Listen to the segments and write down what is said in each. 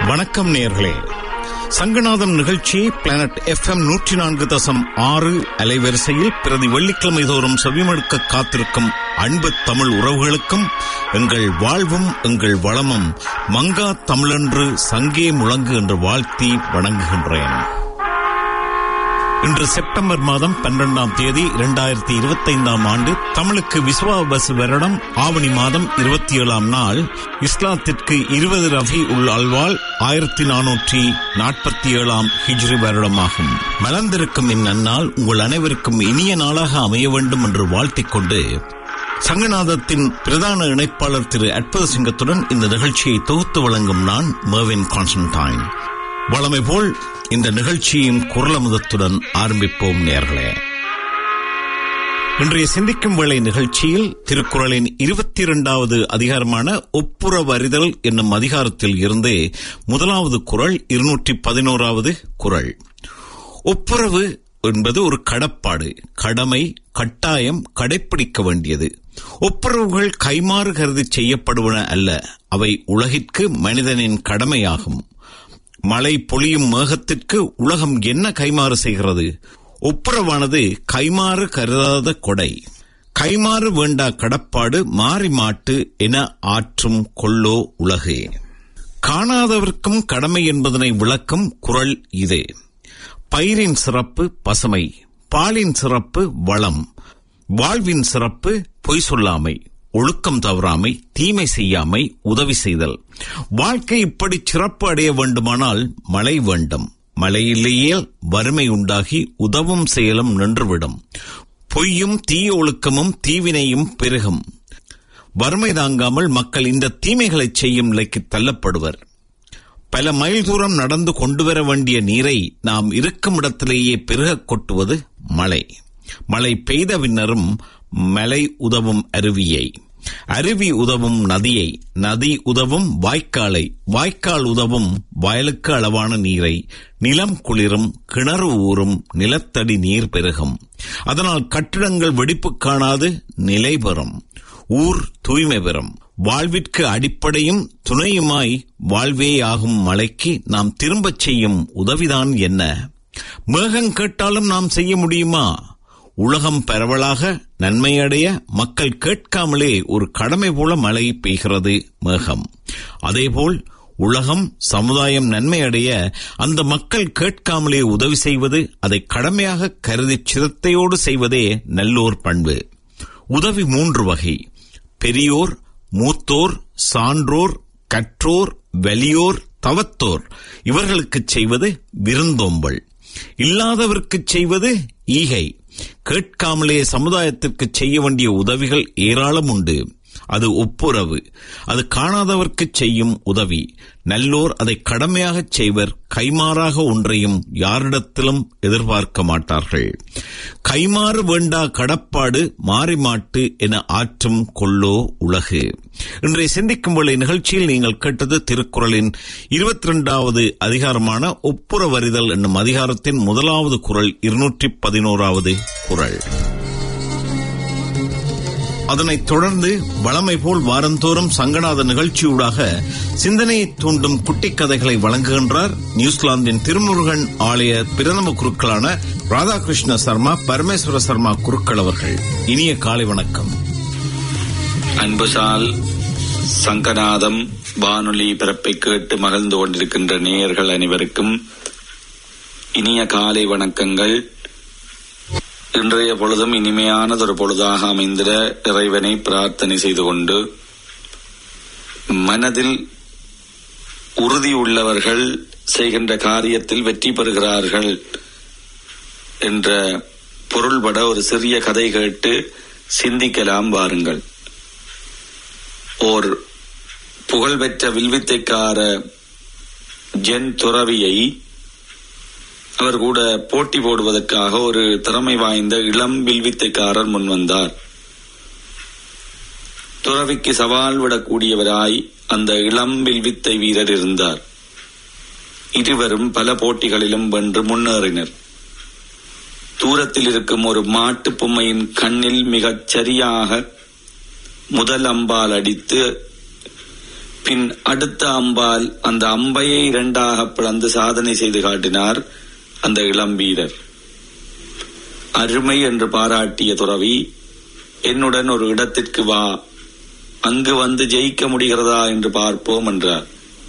வணக்கம் நேர்களே சங்கநாதம் நிகழ்ச்சி பிளானட் எஃப்எம் நூற்றி நான்கு தசம் ஆறு அலைவரிசையில் பிரதி வெள்ளிக்கிழமை தோறும் செவிமடுக்க காத்திருக்கும் அன்பு தமிழ் உறவுகளுக்கும் எங்கள் வாழ்வும் எங்கள் வளமும் மங்கா தமிழன்று சங்கே முழங்கு என்று வாழ்த்தி வணங்குகின்றேன் இன்று செப்டம்பர் மாதம் பன்னிரெண்டாம் தேதி இரண்டாயிரத்தி இருபத்தைந்தாம் ஆண்டு தமிழுக்கு விஸ்வாபசு வருடம் ஆவணி மாதம் இருபத்தி ஏழாம் நாள் இஸ்லாத்திற்கு இருபது ரபி உல் அல்வால் ஆயிரத்தி நானூற்றி நாற்பத்தி ஏழாம் ஹிஜ்ரி வருடமாகும் மலர்ந்திருக்கும் இந்நன்னாள் உங்கள் அனைவருக்கும் இனிய நாளாக அமைய வேண்டும் என்று வாழ்த்திக் கொண்டு சங்கநாதத்தின் பிரதான இணைப்பாளர் திரு அற்புத சிங்கத்துடன் இந்த நிகழ்ச்சியை தொகுத்து வழங்கும் நான் மேவின் கான்ஸ்டன்டைன் வளமை போல் இந்த நிகழ்ச்சியின் குரலமுதத்துடன் ஆரம்பிப்போம் நேர்களே இன்றைய சிந்திக்கும் வேளை நிகழ்ச்சியில் திருக்குறளின் இருபத்தி இரண்டாவது அதிகாரமான ஒப்புரவறிதல் என்னும் அதிகாரத்தில் இருந்து முதலாவது குரல் இருநூற்றி பதினோராவது குரல் ஒப்புரவு என்பது ஒரு கடப்பாடு கடமை கட்டாயம் கடைப்பிடிக்க வேண்டியது ஒப்புரவுகள் கைமாறு கருதி செய்யப்படுவன அல்ல அவை உலகிற்கு மனிதனின் கடமையாகும் மழை பொழியும் மேகத்திற்கு உலகம் என்ன கைமாறு செய்கிறது ஒப்புரவானது கைமாறு கருதாத கொடை கைமாறு வேண்டா கடப்பாடு மாறி மாட்டு என ஆற்றும் கொள்ளோ உலகு காணாதவர்க்கும் கடமை என்பதனை விளக்கும் குரல் இது பயிரின் சிறப்பு பசுமை பாலின் சிறப்பு வளம் வாழ்வின் சிறப்பு பொய் சொல்லாமை ஒழுக்கம் தவறாமை தீமை செய்யாமை உதவி செய்தல் வாழ்க்கை இப்படி சிறப்பு அடைய வேண்டுமானால் மழை வேண்டும் மழையிலேயே வறுமை உண்டாகி உதவும் செயலும் நின்றுவிடும் பொய்யும் தீய ஒழுக்கமும் தீவினையும் பெருகும் வறுமை தாங்காமல் மக்கள் இந்த தீமைகளை செய்யும் நிலைக்கு தள்ளப்படுவர் பல மைல் தூரம் நடந்து கொண்டு வர வேண்டிய நீரை நாம் இருக்கும் இடத்திலேயே பெருக கொட்டுவது மழை மழை பெய்த பின்னரும் மலை உதவும் அருவியை அருவி உதவும் நதியை நதி உதவும் வாய்க்காலை வாய்க்கால் உதவும் வயலுக்கு அளவான நீரை நிலம் குளிரும் கிணறு ஊறும் நிலத்தடி நீர் பெருகும் அதனால் கட்டிடங்கள் வெடிப்பு காணாது நிலை பெறும் ஊர் தூய்மை பெறும் வாழ்விற்கு அடிப்படையும் துணையுமாய் வாழ்வே ஆகும் மழைக்கு நாம் திரும்பச் செய்யும் உதவிதான் என்ன மேகம் கேட்டாலும் நாம் செய்ய முடியுமா உலகம் பரவலாக நன்மையடைய மக்கள் கேட்காமலே ஒரு கடமை போல மழை பெய்கிறது மேகம் அதேபோல் உலகம் சமுதாயம் நன்மையடைய அந்த மக்கள் கேட்காமலே உதவி செய்வது அதை கடமையாக கருதி சிரத்தையோடு செய்வதே நல்லோர் பண்பு உதவி மூன்று வகை பெரியோர் மூத்தோர் சான்றோர் கற்றோர் வலியோர் தவத்தோர் இவர்களுக்குச் செய்வது விருந்தோம்பல் இல்லாதவர்க்குச் செய்வது ஈகை கேட்காமலே சமுதாயத்திற்கு செய்ய வேண்டிய உதவிகள் ஏராளம் உண்டு அது ஒப்புரவு அது காணாதவர்க்கு செய்யும் உதவி நல்லோர் அதை கடமையாகச் செய்வர் கைமாறாக ஒன்றையும் யாரிடத்திலும் எதிர்பார்க்க மாட்டார்கள் கைமாறு வேண்டா கடப்பாடு மாறி மாட்டு என ஆற்றும் கொள்ளோ உலகு இன்றைய சிந்திக்கும் வேளை நிகழ்ச்சியில் நீங்கள் கேட்டது திருக்குறளின் இருபத்தி இரண்டாவது அதிகாரமான ஒப்புரவறிதல் என்னும் அதிகாரத்தின் முதலாவது குரல் இருநூற்றி பதினோராவது குரல் அதனைத் தொடர்ந்து வளமை போல் வாரந்தோறும் சங்கநாத நிகழ்ச்சியூடாக சிந்தனையை தூண்டும் குட்டிக் கதைகளை வழங்குகின்றார் நியூசிலாந்தின் திருமுருகன் ஆலய பிரதம குருக்களான ராதாகிருஷ்ண சர்மா பரமேஸ்வர சர்மா குருக்கள் அவர்கள் இனிய காலை வணக்கம் அன்புசால் சங்கநாதம் வானொலி பிறப்பை கேட்டு மகிழ்ந்து கொண்டிருக்கின்ற நேயர்கள் அனைவருக்கும் இனிய காலை வணக்கங்கள் இன்றைய பொழுதும் இனிமையானதொரு பொழுதாக அமைந்திட இறைவனை பிரார்த்தனை செய்து கொண்டு மனதில் உறுதி உள்ளவர்கள் செய்கின்ற காரியத்தில் வெற்றி பெறுகிறார்கள் என்ற பொருள்பட ஒரு சிறிய கதை கேட்டு சிந்திக்கலாம் வாருங்கள் ஓர் புகழ்பெற்ற வில்வித்தைக்கார ஜென் துறவியை அவர் கூட போட்டி போடுவதற்காக ஒரு திறமை வாய்ந்த இளம் வில்வித்தைக்காரர் முன்வந்தார் துறவிக்கு சவால் விடக்கூடியவராய் அந்த இளம் வில்வித்தை வீரர் இருந்தார் இருவரும் பல போட்டிகளிலும் வென்று முன்னேறினர் தூரத்தில் இருக்கும் ஒரு மாட்டு பொம்மையின் கண்ணில் மிகச் சரியாக முதல் அம்பால் அடித்து பின் அடுத்த அம்பால் அந்த அம்பையை இரண்டாக பிளந்து சாதனை செய்து காட்டினார் அந்த இளம் வீரர் அருமை என்று பாராட்டிய துறவி என்னுடன் ஒரு இடத்திற்கு வா அங்கு வந்து ஜெயிக்க முடிகிறதா என்று பார்ப்போம் என்றார்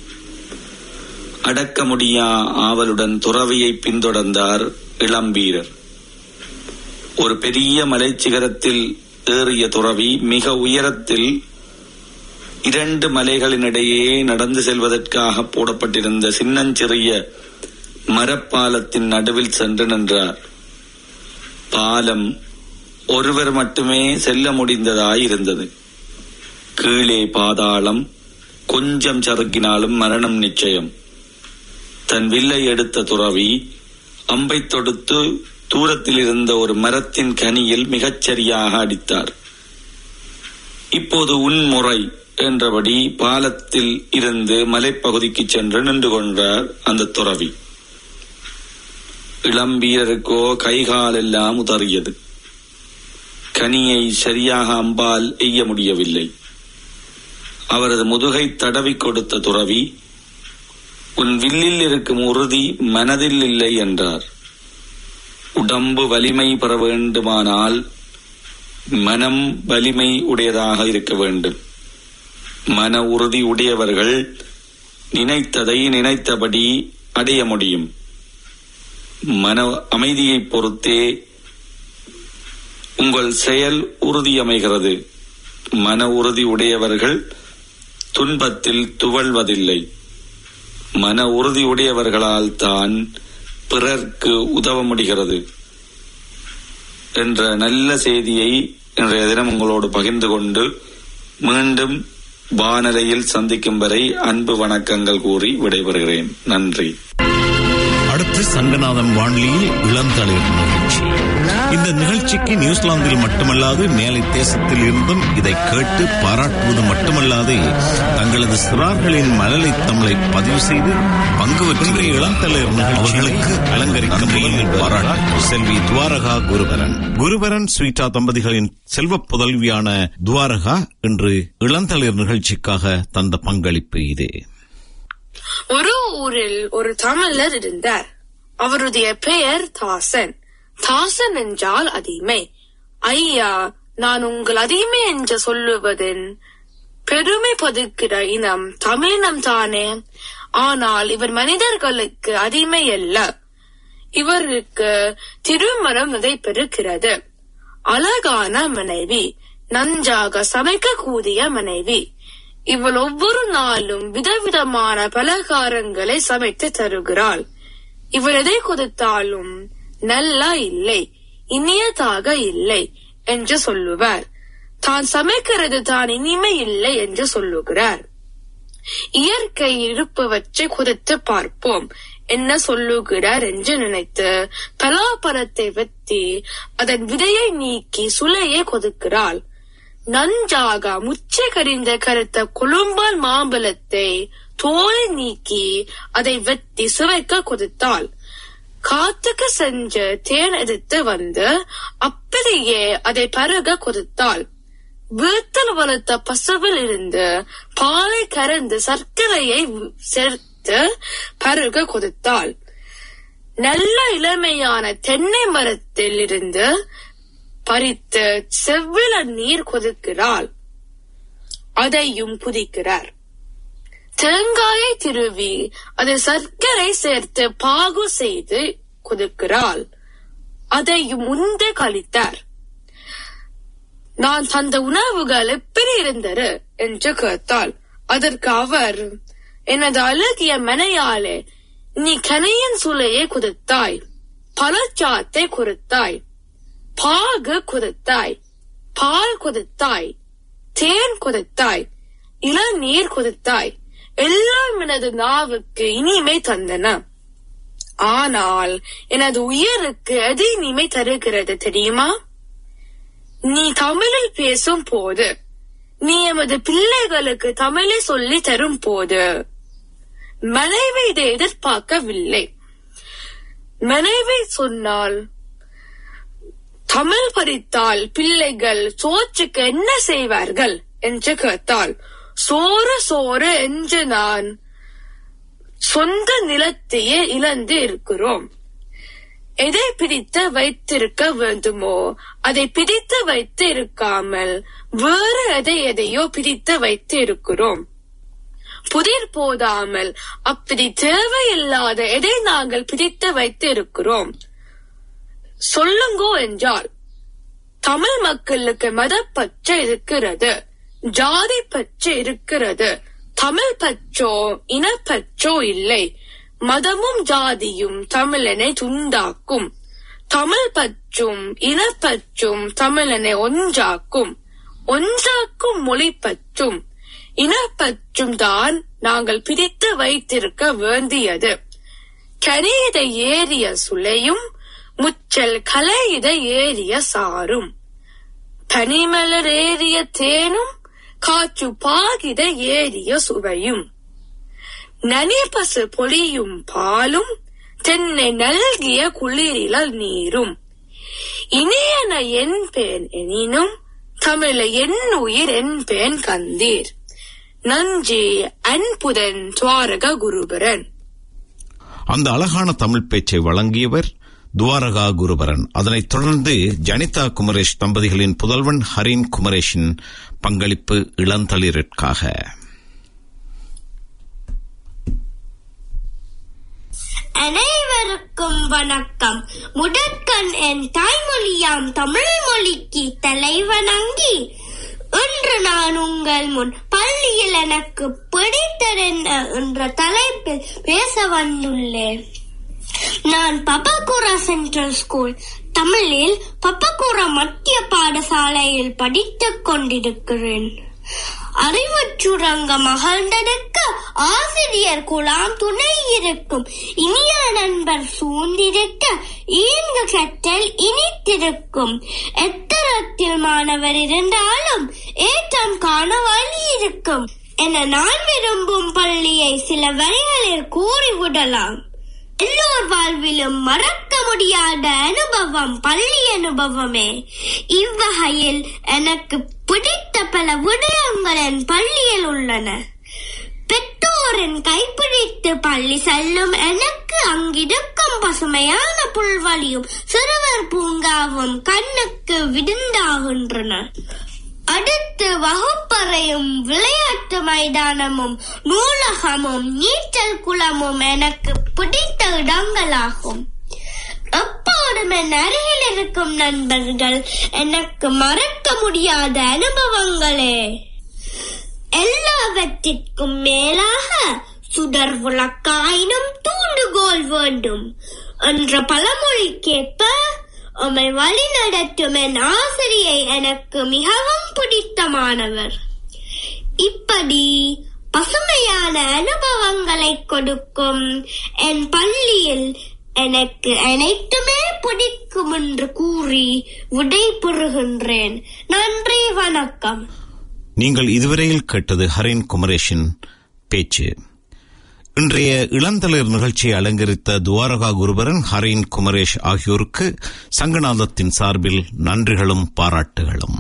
அடக்க முடியா ஆவலுடன் துறவியை பின்தொடர்ந்தார் இளம் வீரர் ஒரு பெரிய மலைச்சிகரத்தில் ஏறிய துறவி மிக உயரத்தில் இரண்டு மலைகளினிடையே நடந்து செல்வதற்காக போடப்பட்டிருந்த சின்னஞ்சிறிய மரப்பாலத்தின் நடுவில் சென்று நின்றார் பாலம் ஒருவர் மட்டுமே செல்ல முடிந்ததாய் இருந்தது கீழே பாதாளம் கொஞ்சம் சறுக்கினாலும் மரணம் நிச்சயம் தன் வில்லை எடுத்த துறவி அம்பை தொடுத்து தூரத்தில் இருந்த ஒரு மரத்தின் கனியில் மிகச் சரியாக அடித்தார் இப்போது உன்முறை என்றபடி பாலத்தில் இருந்து மலைப்பகுதிக்கு சென்று நின்று கொண்டார் அந்த துறவி இளம் வீரருக்கோ கைகால் எல்லாம் உதறியது கனியை சரியாக அம்பால் எய்ய முடியவில்லை அவரது முதுகை தடவி கொடுத்த துறவி உன் வில்லில் இருக்கும் உறுதி மனதில் இல்லை என்றார் உடம்பு வலிமை பெற வேண்டுமானால் மனம் வலிமை உடையதாக இருக்க வேண்டும் மன உறுதி உடையவர்கள் நினைத்ததை நினைத்தபடி அடைய முடியும் மன அமைதியை பொறுத்தே உங்கள் செயல் உறுதி அமைகிறது மன உறுதி உடையவர்கள் துன்பத்தில் துவள்வதில்லை மன உறுதி உடையவர்களால் தான் பிறர்க்கு உதவ முடிகிறது என்ற நல்ல செய்தியை இன்றைய தினம் உங்களோடு பகிர்ந்து கொண்டு மீண்டும் வானலையில் சந்திக்கும் வரை அன்பு வணக்கங்கள் கூறி விடைபெறுகிறேன் நன்றி அடுத்து சங்கநாதன் வானொலியில் இளந்தளிர் நிகழ்ச்சி இந்த நிகழ்ச்சிக்கு நியூசிலாந்தில் மட்டுமல்லாது மேலை தேசத்தில் இருந்தும் இதை கேட்டு பாராட்டுவது மட்டுமல்லாது தங்களது சிறார்களின் மலலை தமிழை பதிவு செய்து பங்கு பெற்ற இளந்தளிர் அவர்களுக்கு அலங்கரிக்க பாராட்டு செல்வி துவாரகா குருபரன் குருபரன் ஸ்வீட்டா தம்பதிகளின் செல்வ புதல்வியான துவாரகா இன்று இளந்தளிர் நிகழ்ச்சிக்காக தந்த பங்களிப்பு இது ஒரு ஊரில் ஒரு தமிழர் இருந்தார் அவருடைய பெயர் தாசன் தாசன் என்றால் அடிமை ஐயா நான் உங்கள் அடிமை என்று சொல்லுவதன் பெருமை பதுக்கிற இனம் தமிழினம் தானே ஆனால் இவர் மனிதர்களுக்கு அடிமை அல்ல இவருக்கு திருமணம் நடைபெறுகிறது அழகான மனைவி நன்றாக சமைக்கக்கூடிய மனைவி இவள் ஒவ்வொரு நாளும் விதவிதமான பலகாரங்களை சமைத்து தருகிறாள் இவள் எதை கொடுத்தாலும் நல்லா இல்லை இனியதாக இல்லை என்று சொல்லுவார் தான் சமைக்கிறது தான் இனிமை இல்லை என்று சொல்லுகிறார் இயற்கை இருப்பவற்றை கொடுத்து பார்ப்போம் என்ன சொல்லுகிறார் என்று நினைத்து பலாப்பழத்தை வெட்டி அதன் விதையை நீக்கி சுளையை கொதுக்கிறாள் நன்றாக முச்சை கரிந்த கருத்த குழும்பால் மாம்பழத்தை தோலை நீக்கி அதை வெட்டி சுவைக்க கொடுத்தாள் காத்துக்கு சென்று தேன் எடுத்து வந்து அப்படியே அதை பருக கொடுத்தாள் வீட்டில் வளர்த்த பசுவில் இருந்து பாலை கறந்து சர்க்கரையை சேர்த்து பருக கொடுத்தாள் நல்ல இளமையான தென்னை மரத்தில் இருந்து பறித்து செவ்வில நீர் கொதிக்கிறாள் அதையும் புதிக்கிறார் தேங்காயை திருவி அதில் சர்க்கரை சேர்த்து பாகு செய்து கொதிக்கிறாள் அதையும் உண்டு கழித்தார் நான் தந்த உணவுகள் எப்படி இருந்தது என்று கேட்டாள் அதற்கு அவர் எனது அழகிய மனையாலே நீ கனையின் சுளையை குதித்தாய் பழச்சாத்தை கொடுத்தாய் பாகு கொடுத்தாய் பால் கொடுத்தாய் தேன் கொடுத்தாய் இளநீர் கொடுத்தாய் எல்லாம் எனது நாவுக்கு இனிமை தந்தன ஆனால் எனது உயிருக்கு எது இனிமை தருகிறது தெரியுமா நீ தமிழில் பேசும் போது நீ எமது பிள்ளைகளுக்கு தமிழை சொல்லி தரும் போது மனைவி இதை எதிர்பார்க்கவில்லை மனைவி சொன்னால் தமிழ் படித்தால் பிள்ளைகள் சோற்றுக்கு என்ன செய்வார்கள் என்று கேட்டால் சோர சோர என்று நான் சொந்த நிலத்தையே இழந்து இருக்கிறோம் எதை பிடித்து வைத்திருக்க வேண்டுமோ அதை பிடித்து வைத்து இருக்காமல் வேறு எதை எதையோ பிடித்து வைத்து இருக்கிறோம் புதிர் போதாமல் அப்படி தேவையில்லாத எதை நாங்கள் பிடித்து வைத்து இருக்கிறோம் சொல்லுங்கோ என்றால் தமிழ் மக்களுக்கு மதப்பற்று இருக்கிறது ஜாதி பற்று இருக்கிறது தமிழ் பற்றோ இனப்பற்றோ இல்லை மதமும் ஜாதியும் தமிழனை துண்டாக்கும் தமிழ் பற்றும் இனப்பற்றும் தமிழனை ஒன்றாக்கும் ஒன்றாக்கும் மொழி பற்றும் இனப்பற்றும் தான் நாங்கள் பிடித்து வைத்திருக்க வேண்டியது கரீத ஏறிய சுளையும் முச்சல் கலையித ஏறிய சாரும் பனிமலர் ஏறிய தேனும் காற்று பாகித ஏறிய சுவையும் நனிபசு பொழியும் பாலும் தென்னை நல்கிய குளிரில நீரும் இனியன என் பேன் எனினும் தமிழ என் உயிர் என் பேன் கந்தீர் நஞ்சி அன்புதன் துவாரக குருபரன் அந்த அழகான தமிழ் பேச்சை வழங்கியவர் துவாரகா குருபரன் அதனைத் தொடர்ந்து ஜனிதா குமரேஷ் தம்பதிகளின் புதல்வன் ஹரீன் குமரேஷின் பங்களிப்பு இளந்தளிரிற்காக அனைவருக்கும் வணக்கம் முதற்கண் என் தாய்மொழியாம் தமிழ் மொழிக்கு தலைவணங்கி இன்று நான் உங்கள் முன் பள்ளியில் எனக்கு பிடித்ததென்ன என்ற தலைப்பில் பேச வந்துள்ளேன் நான் பப்பகுரா சென்ட்ரல் ஸ்கூல் தமிழில் பப்பகுரா மத்திய பாடசாலையில் படித்துக் கொண்டிருக்கிறேன் அறிவுச்சுரங்க மகழ்ந்தெடுக்க ஆசிரியர் குலாம் துணை இருக்கும் இனிய நண்பர் சூழ்ந்திருக்க ஈங்கு கற்றல் இனித்திருக்கும் எத்தரத்தில் மாணவர் இருந்தாலும் ஏற்றம் காண வழி இருக்கும் என நான் விரும்பும் பள்ளியை சில வரிகளில் கூறிவிடலாம் எல்லோர் வாழ்விலும் மறக்க முடியாத அனுபவம் பள்ளி அனுபவமே இவ்வகையில் எனக்கு பிடித்த பல விடயங்கள் என் பள்ளியில் உள்ளன பெற்றோரின் கைப்பிடித்து பள்ளி செல்லும் எனக்கு அங்கிருக்கும் பசுமையான புல்வெளியும் சிறுவர் பூங்காவும் கண்ணுக்கு விருந்தாகின்றன அடுத்து வகுப்பறையும் விளையாட்டு மைதானமும் நூலகமும் நீச்சல் குளமும் எனக்கு பிடித்த இடங்களாகும் எப்போதும் என் அருகில் இருக்கும் நண்பர்கள் எனக்கு மறக்க முடியாத அனுபவங்களே எல்லாவற்றிற்கும் மேலாக சுடர் விளக்காயினும் தூண்டுகோல் வேண்டும் என்ற பழமொழிக்கேற்ப உம்மை வழிநடத்தும் என் ஆசிரியை எனக்கு மிகவும் பிடித்தமானவர் இப்படி பசுமையான அனுபவங்களை கொடுக்கும் என் பள்ளியில் எனக்கு அனைத்துமே பிடிக்கும் என்று கூறி விடை பெறுகின்றேன் நன்றி வணக்கம் நீங்கள் இதுவரையில் கேட்டது ஹரீன் குமரேஷின் பேச்சு இன்றைய இளந்தளிர் நிகழ்ச்சியை அலங்கரித்த துவாரகா குருபரன் ஹரீன் குமரேஷ் ஆகியோருக்கு சங்கநாதத்தின் சார்பில் நன்றிகளும் பாராட்டுகளும்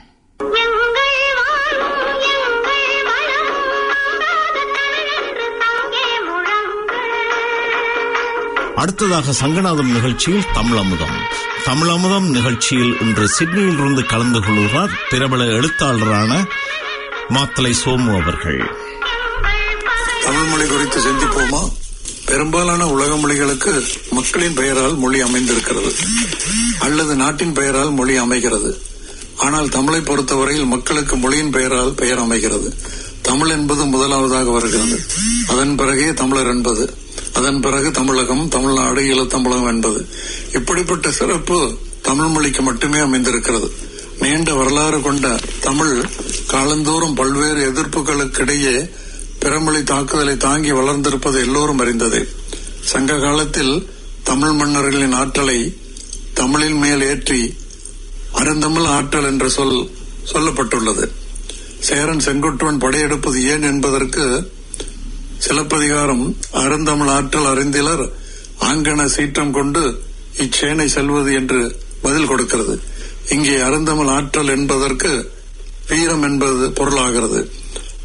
அடுத்ததாக சங்கநாதம் நிகழ்ச்சியில் தமிழமுதம் தமிழமுதம் நிகழ்ச்சியில் இன்று சிட்னியில் இருந்து கலந்து கொள்கிறார் பிரபல எழுத்தாளரான மாத்தலை சோமு அவர்கள் தமிழ் மொழி குறித்து சிந்திப்போமா பெரும்பாலான உலக மொழிகளுக்கு மக்களின் பெயரால் மொழி அமைந்திருக்கிறது அல்லது நாட்டின் பெயரால் மொழி அமைகிறது ஆனால் தமிழை பொறுத்தவரையில் மக்களுக்கு மொழியின் பெயரால் பெயர் அமைகிறது தமிழ் என்பது முதலாவதாக வருகிறது அதன் பிறகே தமிழர் என்பது அதன் பிறகு தமிழகம் தமிழ்நாடு ஈழத்தமிழகம் என்பது இப்படிப்பட்ட சிறப்பு தமிழ் மொழிக்கு மட்டுமே அமைந்திருக்கிறது நீண்ட வரலாறு கொண்ட தமிழ் காலந்தோறும் பல்வேறு எதிர்ப்புகளுக்கிடையே பிறமொழி தாக்குதலை தாங்கி வளர்ந்திருப்பது எல்லோரும் அறிந்தது சங்க காலத்தில் தமிழ் மன்னர்களின் ஆற்றலை தமிழின் மேல் ஏற்றி அருந்தமிழ் ஆற்றல் என்ற சொல் சொல்லப்பட்டுள்ளது சேரன் செங்குட்டுவன் படையெடுப்பது ஏன் என்பதற்கு சிலப்பதிகாரம் அருந்தமிழ் ஆற்றல் அறிந்திலர் ஆங்கன சீற்றம் கொண்டு இச்சேனை செல்வது என்று பதில் கொடுக்கிறது இங்கே அருந்தமிழ் ஆற்றல் என்பதற்கு வீரம் என்பது பொருளாகிறது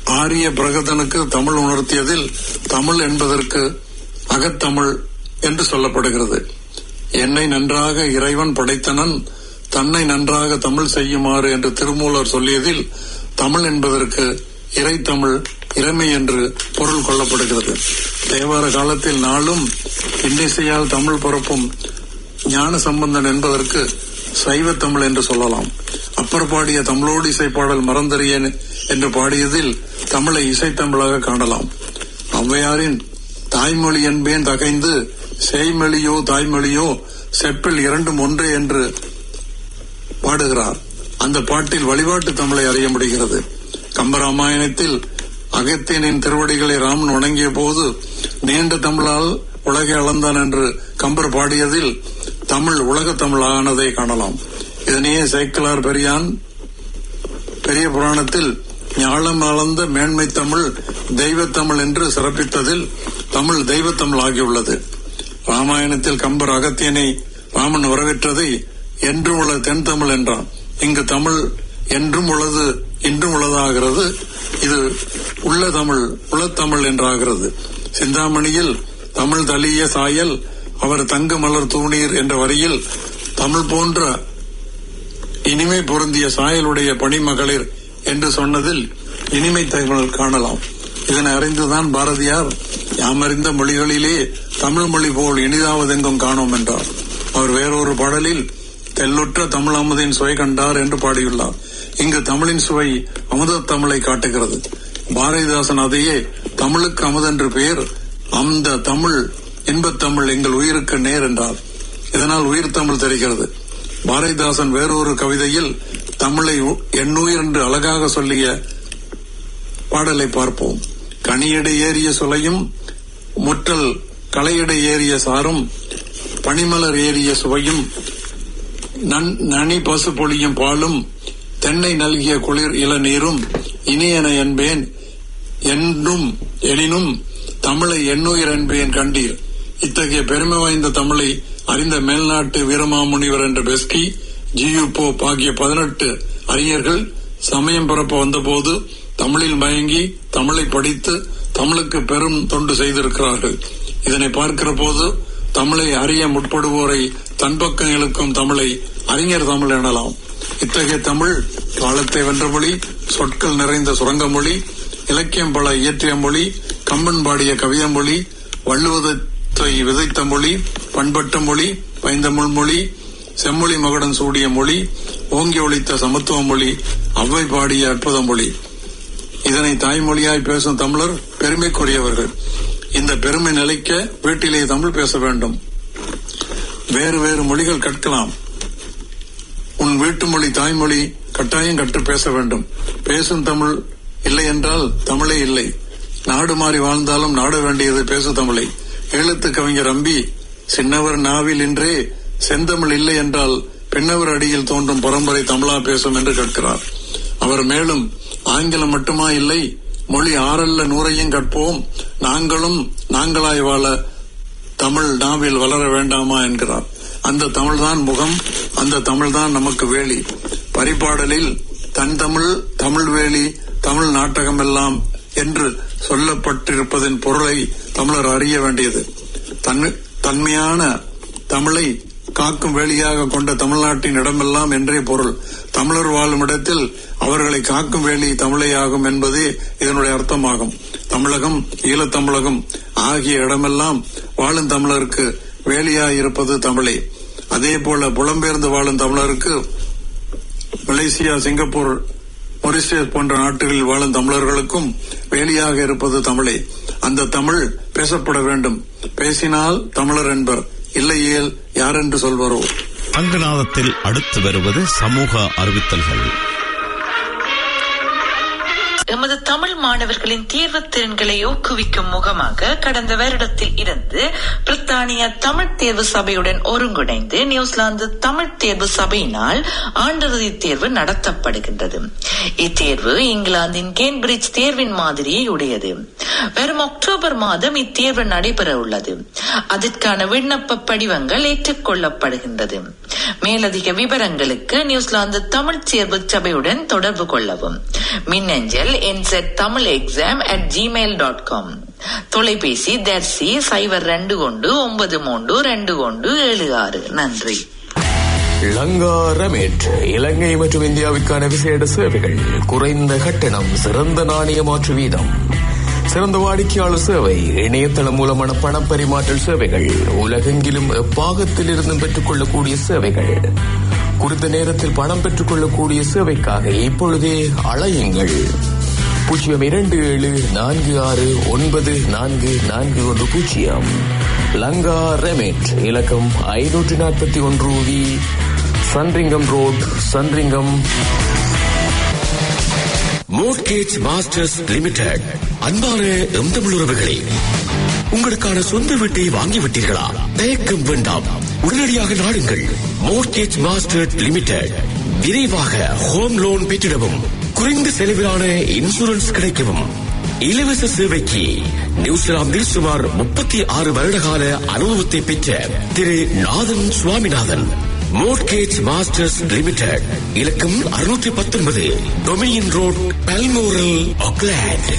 ஆரிய பிரகதனுக்கு தமிழ் உணர்த்தியதில் தமிழ் என்பதற்கு அகத்தமிழ் என்று சொல்லப்படுகிறது என்னை நன்றாக இறைவன் படைத்தனன் தன்னை நன்றாக தமிழ் செய்யுமாறு என்று திருமூலர் சொல்லியதில் தமிழ் என்பதற்கு இறைத்தமிழ் இறைமை என்று பொருள் கொள்ளப்படுகிறது தேவார காலத்தில் நாளும் இன்னிசையால் தமிழ் பரப்பும் ஞான சம்பந்தன் என்பதற்கு சைவ தமிழ் என்று சொல்லலாம் அப்பர் பாடிய தமிழோடு இசைப்பாடல் மறந்தறியேன் என்று பாடியதில் தமிழை இசைத்தமிழாக காணலாம் ஔவையாரின் தாய்மொழி என்பேன் தகைந்து செய்மொழியோ தாய்மொழியோ செப்பில் இரண்டும் ஒன்றே என்று பாடுகிறார் அந்த பாட்டில் வழிபாட்டு தமிழை அறிய முடிகிறது கம்பராமாயணத்தில் அகத்தியனின் திருவடிகளை ராமன் வணங்கிய போது நீண்ட தமிழால் உலகை அளந்தான் என்று கம்பர் பாடியதில் தமிழ் உலக தமிழ் ஆனதை காணலாம் இதனையே சேக்கலார் பெரியான் பெரிய புராணத்தில் ஞாழம் அளந்த மேன்மை தமிழ் தெய்வத்தமிழ் என்று சிறப்பித்ததில் தமிழ் தெய்வத்தமிழ் ஆகியுள்ளது ராமாயணத்தில் கம்பர் அகத்தியனை ராமன் வரவேற்றதை என்றும் உள்ள தென் தமிழ் என்றான் இங்கு தமிழ் என்றும் உள்ளது இன்றும் உள்ளதாகிறது இது உள்ள தமிழ் உளத்தமிழ் என்றாகிறது சிந்தாமணியில் தமிழ் தளிய சாயல் அவர் தங்க மலர் தூணீர் என்ற வரியில் தமிழ் போன்ற இனிமை பொருந்திய சாயலுடைய பணிமகளிர் என்று சொன்னதில் இனிமை தமிழ் காணலாம் இதனை அறிந்துதான் பாரதியார் யாமறிந்த மொழிகளிலே தமிழ் மொழி போல் இனிதாவதெங்கும் காணோம் என்றார் அவர் வேறொரு பாடலில் தெல்லுற்ற தமிழ் அமுதின் சுவை கண்டார் என்று பாடியுள்ளார் இங்கு தமிழின் சுவை அமுத தமிழை காட்டுகிறது பாரதிதாசன் அதையே தமிழுக்கு அமுதென்று பெயர் அந்த தமிழ் இன்பத் தமிழ் எங்கள் உயிருக்கு நேர் என்றார் இதனால் உயிர் தமிழ் தெரிகிறது பாரதிதாசன் வேறொரு கவிதையில் தமிழை எண்ணுயிர் என்று அழகாக சொல்லிய பாடலை பார்ப்போம் கனியடை ஏறிய சுளையும் முற்றல் களையடை ஏறிய சாரும் பனிமலர் ஏறிய சுவையும் நனி பசு பொழியும் பாலும் தென்னை நல்கிய குளிர் இளநீரும் இனியன என்பேன் என்றும் எனினும் தமிழை எண்ணுயிர் என்பேன் கண்டீர் இத்தகைய பெருமை வாய்ந்த தமிழை அறிந்த மேல்நாட்டு வீரமாமுனிவர் என்ற பெஸ்கி ஜியு போப் ஆகிய பதினெட்டு அறிஞர்கள் சமயம் பரப்ப வந்தபோது தமிழில் மயங்கி தமிழை படித்து தமிழுக்கு பெரும் தொண்டு செய்திருக்கிறார்கள் இதனை பார்க்கிற போது தமிழை அறிய முற்படுவோரை தன்பக்கம் இழுக்கும் தமிழை அறிஞர் தமிழ் எனலாம் இத்தகைய தமிழ் காலத்தை வென்ற மொழி சொற்கள் நிறைந்த சுரங்க மொழி இலக்கியம் பல இயற்றிய மொழி கம்பன் பாடிய கவித மொழி வள்ளுவதத்தை விதைத்த மொழி பண்பட்ட மொழி பைந்தமிழ் மொழி செம்மொழி மகுடன் சூடிய மொழி ஓங்கி ஒழித்த சமத்துவ மொழி அவ்வை பாடிய அற்புத மொழி இதனை தாய்மொழியாய் பேசும் தமிழர் பெருமைக்குரியவர்கள் இந்த பெருமை நிலைக்க வீட்டிலே தமிழ் பேச வேண்டும் வேறு வேறு மொழிகள் கற்கலாம் உன் வீட்டு மொழி தாய்மொழி கட்டாயம் கற்று பேச வேண்டும் பேசும் தமிழ் இல்லை என்றால் தமிழே இல்லை நாடு மாறி வாழ்ந்தாலும் நாட வேண்டியது பேசு தமிழை எழுத்து கவிஞர் அம்பி சின்னவர் நாவில் இன்றே செந்தமிழ் இல்லை என்றால் பின்னவர் அடியில் தோன்றும் பரம்பரை தமிழா பேசும் என்று கேட்கிறார் அவர் மேலும் ஆங்கிலம் மட்டுமா இல்லை மொழி ஆறல்ல நூறையும் கற்போம் நாங்களும் நாங்களாய் வாழ தமிழ் நாவில் வளர வேண்டாமா என்கிறார் அந்த தமிழ்தான் முகம் அந்த தமிழ்தான் நமக்கு வேலி பரிபாடலில் தன் தமிழ் தமிழ் வேலி தமிழ் நாட்டகம் எல்லாம் என்று சொல்லப்பட்டிருப்பதன் பொருளை தமிழர் அறிய வேண்டியது தன்மையான தமிழை காக்கும் வேலியாக கொண்ட தமிழ்நாட்டின் இடமெல்லாம் என்றே பொருள் தமிழர் வாழும் இடத்தில் அவர்களை காக்கும் வேலி தமிழையாகும் என்பதே இதனுடைய அர்த்தமாகும் தமிழகம் ஈழத்தமிழகம் ஆகிய இடமெல்லாம் வாழும் தமிழருக்கு வேலியாயிருப்பது தமிழே அதே போல புலம்பெயர்ந்து வாழும் தமிழருக்கு மலேசியா சிங்கப்பூர் மொரிஷியஸ் போன்ற நாடுகளில் வாழும் தமிழர்களுக்கும் வேலியாக இருப்பது தமிழே அந்த தமிழ் பேசப்பட வேண்டும் பேசினால் தமிழர் என்பர் இல்லையேல் யாரென்று சொல்வரோ அங்கநாதத்தில் அடுத்து வருவது சமூக அறிவித்தல்கள் எமது தமிழ் மாணவர்களின் தேர்வு திறன்களை ஊக்குவிக்கும் முகமாக கடந்த வருடத்தில் இருந்து பிரித்தானிய தமிழ் தேர்வு சபையுடன் ஒருங்கிணைந்து நியூசிலாந்து தமிழ் தேர்வு சபையினால் ஆண்டிறுதி தேர்வு நடத்தப்படுகின்றது இத்தேர்வு இங்கிலாந்தின் கேம்பிரிட்ஜ் தேர்வின் மாதிரியை உடையது வரும் அக்டோபர் மாதம் இத்தேர்வு நடைபெற உள்ளது அதற்கான விண்ணப்ப படிவங்கள் ஏற்றுக்கொள்ளப்படுகின்றது மேலதிக விவரங்களுக்கு நியூசிலாந்து தமிழ் தேர்வு சபையுடன் தொடர்பு கொள்ளவும் மின்னஞ்சல் N Z Tamil exam at Gmail dot com தொலைபேசி தர்சி சைபர் ரெண்டு கொண்டு ஒன்பது மூன்று ரெண்டு கொண்டு ஏழு ஆறு நன்றி லங்கா ரமேட் இலங்கை மற்றும் இந்தியாவிற்கான விசேட சேவைகள் குறைந்த கட்டணம் சிறந்த நாணய மாற்று வீதம் சிறந்த வாடிக்கையாளர் சேவை இணையதளம் மூலமான பண பரிமாற்றல் சேவைகள் உலகெங்கிலும் எப்பாகத்தில் இருந்தும் பெற்றுக் கொள்ளக்கூடிய சேவைகள் குறித்த நேரத்தில் பணம் பெற்றுக் கொள்ளக்கூடிய சேவைக்காக இப்பொழுதே அழையுங்கள் பூஜ்ஜியம் இரண்டு ஏழு நான்கு ஆறு ஒன்பது நான்கு நான்கு ஒன்று பூஜ்ஜியம் லங்கா ரெமேட் இலக்கம் ஐநூற்று நாற்பத்தி ஒன்று V Sandringham road Sandringham mortgage masters limited அன்பான எம் தமிழ் உறவுகளே உங்களுக்கான சொந்த வீட்டை வாங்கிவிட்டீர்களா தயக்கம் வேண்டாம் உடனடியாக நாடுங்கள் மோர்கேஜ் மாஸ்டர் லிமிடெட் விரைவாக ஹோம் லோன் பெற்றிடவும் குறைந்த செலவிலான இன்சூரன்ஸ் கிடைக்கவும் இலவச சேவைக்கு நியூசிலாந்தில் சுமார் முப்பத்தி ஆறு வருடகால அனுபவத்தை பெற்ற Thiru Nathan Swaminathan mortgage masters limited இலக்கம் அறுநூற்றி பத்தொன்பது டொமியின் ரோட் பல்மோரல் ஒக்லாண்ட்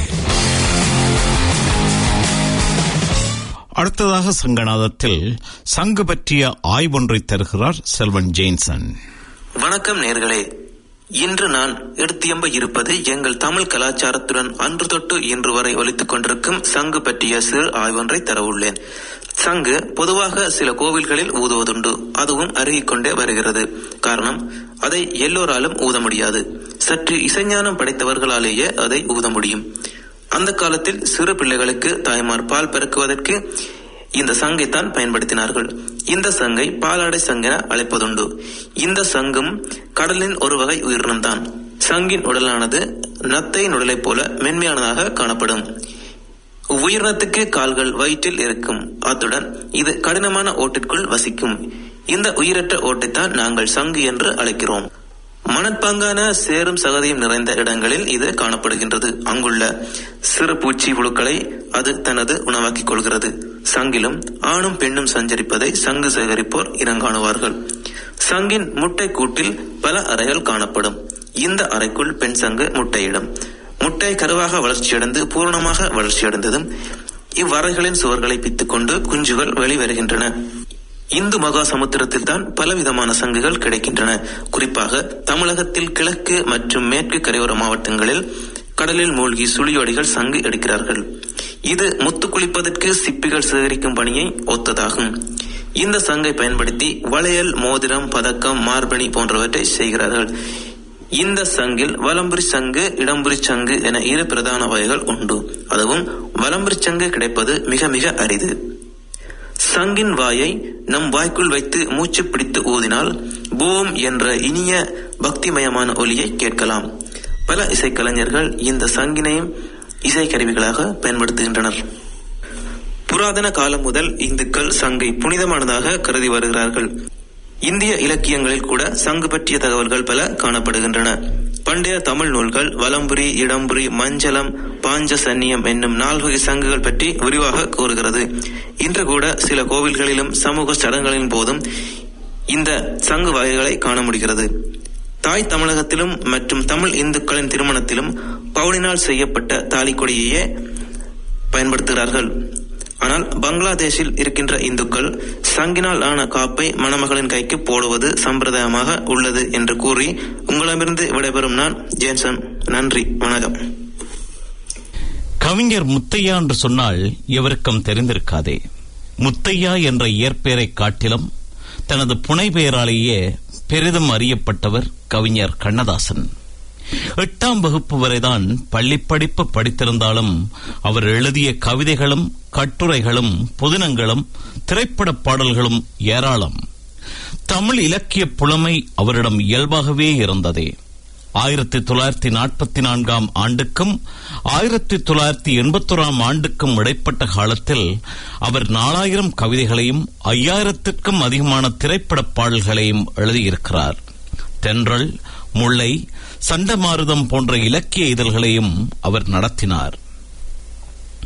அடுத்ததாக சங்கநாதத்தில் சங்கு பற்றிய ஆய்வொன்றை தருகிறார் செல்வன் ஜெயின்சன் வணக்கம் நேர்களே இன்று நான் எடுத்தியம்ப இருப்பது எங்கள் தமிழ் கலாச்சாரத்துடன் அன்று தொட்டு இன்று வரை ஒலித்துக் கொண்டிருக்கும் சங்கு பற்றிய சிறு ஆய்வொன்றை தரவுள்ளேன் சங்கு பொதுவாக சில கோவில்களில் ஊதுவதுண்டு அதுவும் அருகிக்கொண்டே வருகிறது காரணம் அதை எல்லோராலும் ஊத முடியாது சற்று இசைஞானம் படைத்தவர்களாலேயே அதை ஊத முடியும் அந்த காலத்தில் சிறு பிள்ளைகளுக்கு தாய்மார் பால் பெருக்குவதற்கு இந்த சங்கைத்தான் பயன்படுத்தினார்கள் இந்த சங்கை பாலாடை சங்கென அழைப்பதுண்டு இந்த சங்கும் கடலின் ஒரு வகை உயிரினம்தான் சங்கின் உடலானது நத்தையின் உடலைப் போல மென்மையானதாக காணப்படும் உயிரினத்துக்கு கால்கள் வயிற்றில் இருக்கும் அத்துடன் இது கடினமான ஓட்டிற்குள் வசிக்கும் இந்த உயிரற்ற ஓட்டைத்தான் நாங்கள் சங்கு என்று அழைக்கிறோம் மணற்பாங்கான சேரும் சகதியும் நிறைந்த இடங்களில் இது காணப்படுகின்றது அங்குள்ள சிறு பூச்சி புழுக்களை அது தனது உணவாக்கிக் கொள்கிறது சங்கிலும் ஆணும் பெண்ணும் சஞ்சரிப்பதை சங்கு சேகரிப்போர் இனங்காணுவார்கள் சங்கின் முட்டை கூட்டில் பல அறைகள் காணப்படும் இந்த அறைக்குள் பெண் சங்கு முட்டையிடும் முட்டை கருவாக வளர்ச்சியடைந்து பூரணமாக வளர்ச்சியடைந்ததும் இவ்வறைகளின் சுவர்களை பித்துக் கொண்டு குஞ்சுகள் வெளிவருகின்றன இந்து மகா சமுத்திரத்தில் தான் பலவிதமான சங்குகள் கிடைக்கின்றன குறிப்பாக தமிழகத்தில் கிழக்கு மற்றும் மேற்கு கரையோர மாவட்டங்களில் கடலில் மூழ்கி சுழியோடிகள் சங்கு எடுக்கிறார்கள் இது முத்து குளிப்பதற்கு சிப்பிகள் சேகரிக்கும் பணியை ஒத்ததாகும் இந்த சங்கை பயன்படுத்தி வளையல் மோதிரம் பதக்கம் மார்பணி போன்றவற்றை செய்கிறார்கள் இந்த சங்கில் வலம்புரி சங்கு இடம்புரி சங்கு என இரு பிரதான வகைகள் உண்டு அதுவும் வலம்புரி சங்கு கிடைப்பது மிக மிக அரிது சங்கின் வாயை நம் வாய்க்குள் வைத்து மூச்சு பிடித்து ஊதினால் பூம் என்ற இனிய பக்திமயமான ஒலியை கேட்கலாம் பல இசைக்கலைஞர்கள் இந்த சங்கினையும் இசைக்கருவிகளாக பயன்படுத்துகின்றனர் புராதன காலம் முதல் இந்துக்கள் சங்கை புனிதமானதாக கருதி வருகிறார்கள் இந்திய இலக்கியங்களில் கூட சங்கு பற்றிய தகவல்கள் பல காணப்படுகின்றன பண்டைய தமிழ் நூல்கள் வலம்புரி இடம்புரி மஞ்சளம் பாஞ்ச சன்னியம் என்னும் நால்வகை சங்குகள் பற்றி விரிவாக கூறுகிறது இன்று கூட சில கோவில்களிலும் சமூக சடங்குகளின் போதும் இந்த சங்கு வகைகளை காண முடிகிறது தாய் தமிழகத்திலும் மற்றும் தமிழ் இந்துக்களின் திருமணத்திலும் பவுனினால் செய்யப்பட்ட தாலிக்கொடியையே பயன்படுத்துகிறார்கள் ஆனால் பங்களாதேஷில் இருக்கின்ற இந்துக்கள் சங்கினால் ஆன காப்பை மணமகளின் கைக்கு போடுவது சம்பிரதாயமாக உள்ளது என்று கூறி உங்களிடமிருந்து விடைபெறும் நான் ஜேம்சன் நன்றி வணக்கம் கவிஞர் முத்தையா என்று சொன்னால் எவருக்கும் தெரிந்திருக்காதே முத்தையா என்ற இயற்பெயரை காட்டிலும் தனது புனை பெயராலேயே பெரிதும் அறியப்பட்டவர் கவிஞர் கண்ணதாசன் எட்டாம் வகுப்பு வரைதான் பள்ளிப்படிப்பு படித்திருந்தாலும் அவர் எழுதிய கவிதைகளும் கட்டுரைகளும் புதினங்களும் திரைப்பட பாடல்களும் ஏராளம் தமிழ் இலக்கிய புலமை அவரிடம் இயல்பாகவே இருந்ததே ஆயிரத்தி தொள்ளாயிரத்தி நாற்பத்தி நான்காம் ஆண்டுக்கும் ஆயிரத்தி தொள்ளாயிரத்தி எண்பத்தோராம் ஆண்டுக்கும் இடைப்பட்ட காலத்தில் அவர் நாலாயிரம் கவிதைகளையும் ஐயாயிரத்திற்கும் அதிகமான திரைப்பட பாடல்களையும் எழுதியிருக்கிறார் தென்றல் முல்லை சண்டமாருதம் போன்ற இலக்கிய இதழ்களையும் அவர் நடத்தினார்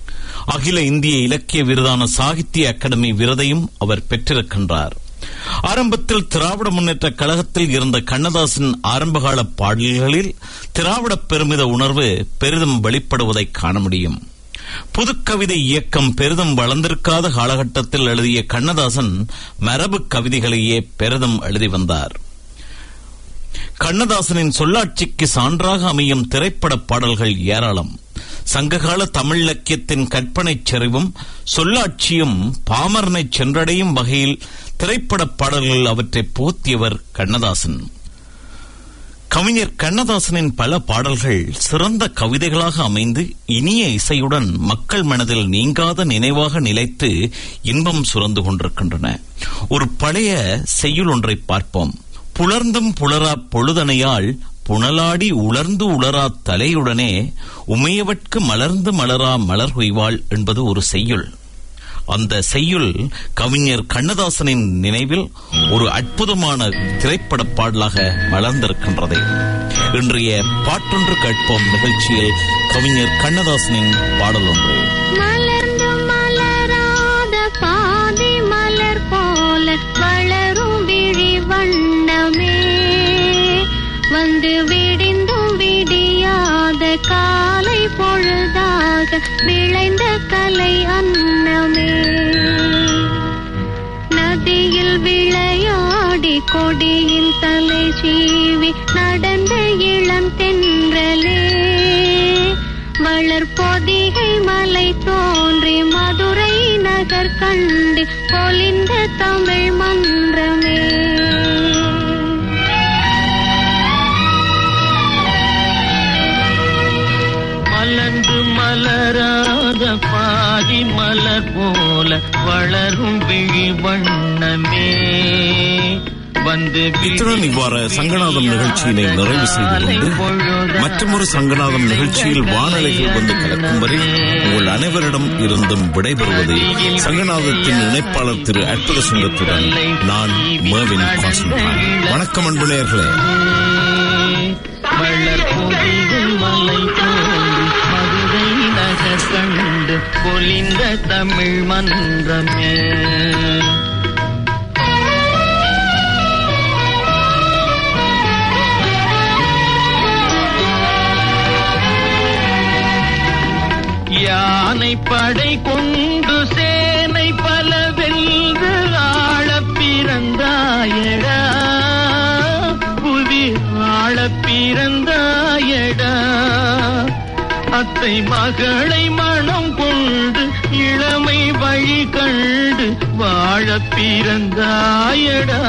அகில இந்திய இலக்கிய விருதான சாகித்ய அகாடமி விருதையும் அவர் பெற்றிருக்கின்றார் ஆரம்பத்தில் திராவிட முன்னேற்ற கழகத்தில் இருந்த கண்ணதாசன் ஆரம்பகால பாடல்களில் திராவிட பெருமித உணர்வு பெரிதும் வெளிப்படுவதை காண முடியும் புதுக்கவிதை இயக்கம் பெரிதும் வளர்ந்திருக்காத காலகட்டத்தில் எழுதிய கண்ணதாசன் மரபு கவிதைகளையே பெரிதும் எழுதி வந்தார் கண்ணதாசனின் சொல்லாட்சிக்கு சான்றாக அமையும் திரைப்பட பாடல்கள் ஏராளம் சங்ககால தமிழ் இலக்கியத்தின் கற்பனை செறிவும் சொல்லாட்சியும் பாமரனை சென்றடையும் வகையில் திரைப்பட பாடல்கள் அவற்றை புகுத்தியவர் கண்ணதாசன் கவிஞர் கண்ணதாசனின் பல பாடல்கள் சிறந்த கவிதைகளாக அமைந்து இனிய இசையுடன் மக்கள் மனதில் நீங்காத நினைவாக நிலைத்து இன்பம் சுரந்து கொண்டிருக்கின்றன ஒரு பழைய செய்யுள் ஒன்றை பார்ப்போம் புலர்ந்தும் புலரா பொழுதனையால் புனலாடி உலர்ந்து உலரா தலையுடனே உமையவட்கு மலர்ந்து மலரா மலர் கொய்வாள் என்பது ஒரு செய்யுள் அந்த செய்யுள் கவிஞர் கண்ணதாசனின் நினைவில் ஒரு அற்புதமான திரைப்பட பாடலாக மலர்ந்திருக்கின்றது இன்றைய பாட்டொன்று கேட்போம் நிகழ்ச்சியில் கவிஞர் கண்ணதாசனின் பாடல் ஒன்று மலர்ந்து மலராத பாதி மலர் போல வளரும் விழி வண்ணமே வந்து விடிந்தும் விடியாத காலை பொழுதாக விளைந்த கலை அன்னமே நதியில் விளையாடி கொடியில் தலை சீவி நடந்த இளம் தென்றலே வளர் பொதிகை மலை தோன்றி மதுரை நகர் கண்டு பொலிந்த தமிழ் மன்றமே மலர்ந்து மலராத பாதி மலர் போல வளரும் விழி வண்ணமே வந்து இத்துடன் இவ்வாறு சங்கநாதம் நிகழ்ச்சியினை நிறைவு செய்து கொண்டு மற்றொரு சங்கநாதம் நிகழ்ச்சியில் வானொலிகள் வந்து கலக்கும் வரை உங்கள் அனைவரிடம் இருந்தும் விடைபெறுவது சங்கநாதத்தின் இணைப்பாளர் திரு அற்புத சிங்கத்துடன் நான் மேவின் கான்ஸ்டன்டைன் வணக்கம் அன்பு நேயர்களே வளர் பொதிகை மலை தோன்றி மதுரை நகர் கண்டு பொலிந்த தமிழ் மன்றமே யானை படை கொண்டு சேனை பல வென்று ஆளப் பிறந்தாயடா புவி ஆளப் பிறந்தாயடா அத்தை மகளை மனம் கொண்டு இளமை வழி கண்டு வாழப் பிறந்தாயடா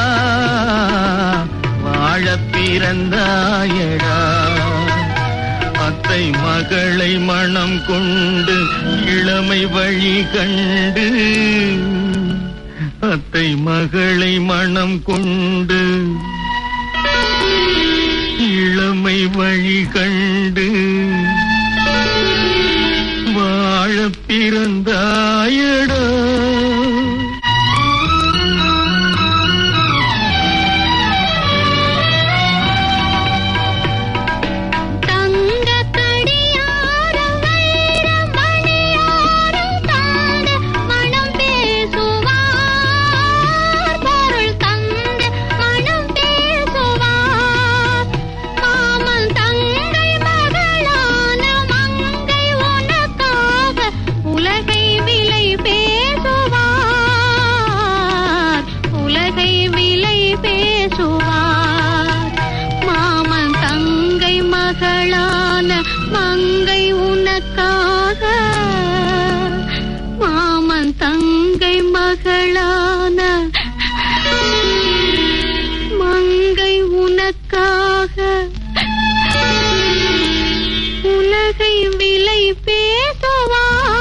வாழப் பிறந்தாயடா அத்தை மகளை மனம் கொண்டு இளமை வழி கண்டு அத்தை மகளை மனம் கொண்டு இளமை வழி கண்டு வாழ பிறந்தாயடா தங்க கடியாரம் வைர மணியாரம் தாங்க மனம் பேசுவார் பொருள் தந்து மனம் பேசுவார் மாமன் தங்கை மகளான மங்கை உனக்காக உலகை விலை பேசுவார் உலகை விலை பேசுவார் மாமன் தங்கை மகளான மங்கை உனக்காக மாமன் தங்கை மகளான மங்கை உனக்காக உலகை விலை பேசுவார்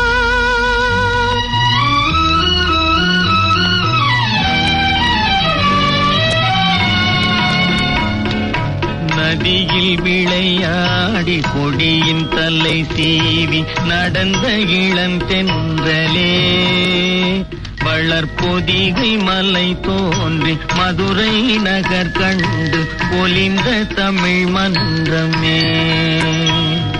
நதியில் விளையாடி கொடியின் தலை சீவி நடந்த இளம் தென்றலே வளர்பொதிகை மலை தோன்றி மதுரை நகர் கண்டு பொலிந்த தமிழ் மன்றமே